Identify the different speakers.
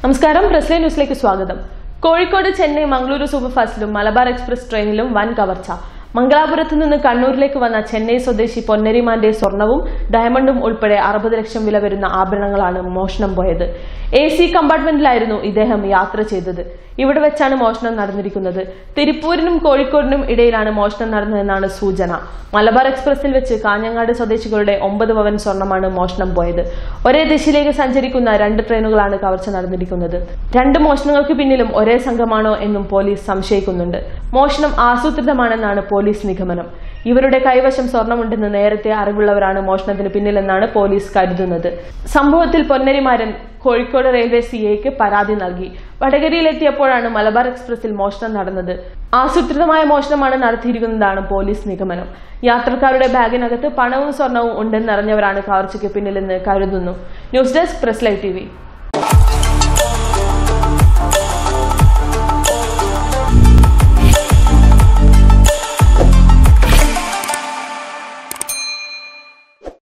Speaker 1: നമസ്കാരം പ്രസ്ലേ ന്യൂസിലേക്ക് സ്വാഗതം കോഴിക്കോട് ചെന്നൈ മംഗളൂരു സൂപ്പർഫാസ്റ്റിലും മലബാർ എക്സ്പ്രസ് ട്രെയിനിലും വൻ കവർച്ച മംഗലാപുരത്ത് നിന്ന് കണ്ണൂരിലേക്ക് വന്ന ചെന്നൈ സ്വദേശി പൊന്നരിമാന്റെ സ്വർണവും ഡയമണ്ടും ഉൾപ്പെടെ അറുപത് ലക്ഷം വില വരുന്ന ആഭരണങ്ങളാണ് മോഷണം പോയത് എ സി കമ്പാർട്ട്മെന്റിലായിരുന്നു ഇദ്ദേഹം യാത്ര ചെയ്തത് ഇവിടെ വെച്ചാണ് മോഷണം നടന്നിരിക്കുന്നത് തിരുപ്പൂരിനും കോഴിക്കോടിനും ഇടയിലാണ് മോഷണം നടന്നതെന്നാണ് സൂചന മലബാർ എക്സ്പ്രസിൽ വെച്ച് കാഞ്ഞങ്ങാട് സ്വദേശികളുടെ ഒമ്പത് പവൻ സ്വർണമാണ് മോഷണം പോയത് ഒരേ ദിശയിലേക്ക് സഞ്ചരിക്കുന്ന രണ്ട് ട്രെയിനുകളാണ് കവർച്ച നടന്നിരിക്കുന്നത് രണ്ട് മോഷണങ്ങൾക്ക് പിന്നിലും ഒരേ സംഘമാണോ എന്നും പോലീസ് സംശയിക്കുന്നുണ്ട് മോഷണം ആസൂത്രിതമാണെന്നാണ് പോലീസ് നിഗമനം ഇവരുടെ കൈവശം സ്വർണമുണ്ടെന്ന് നേരത്തെ അറിവുള്ളവരാണ് മോഷണത്തിന് പിന്നിലെന്നാണ് പോലീസ് കരുതുന്നത് സംഭവത്തിൽ പൊന്നരിമാരൻ കോഴിക്കോട് റെയിൽവേ സിഐക്ക് പരാതി നൽകി വടകരയിലെത്തിയപ്പോഴാണ് മലബാർ എക്സ്പ്രസിൽ മോഷണം നടന്നത് ആസൂത്രിതമായ മോഷണമാണ് നടത്തിയിരിക്കുന്നതാണ് പോലീസ് നിഗമനം യാത്രക്കാരുടെ ബാഗിനകത്ത് പണവും സ്വർണവും ഉണ്ടെന്നറിഞ്ഞവരാണ് കവർച്ചയ്ക്ക് പിന്നിലെന്ന് കരുതുന്നു news desk press live T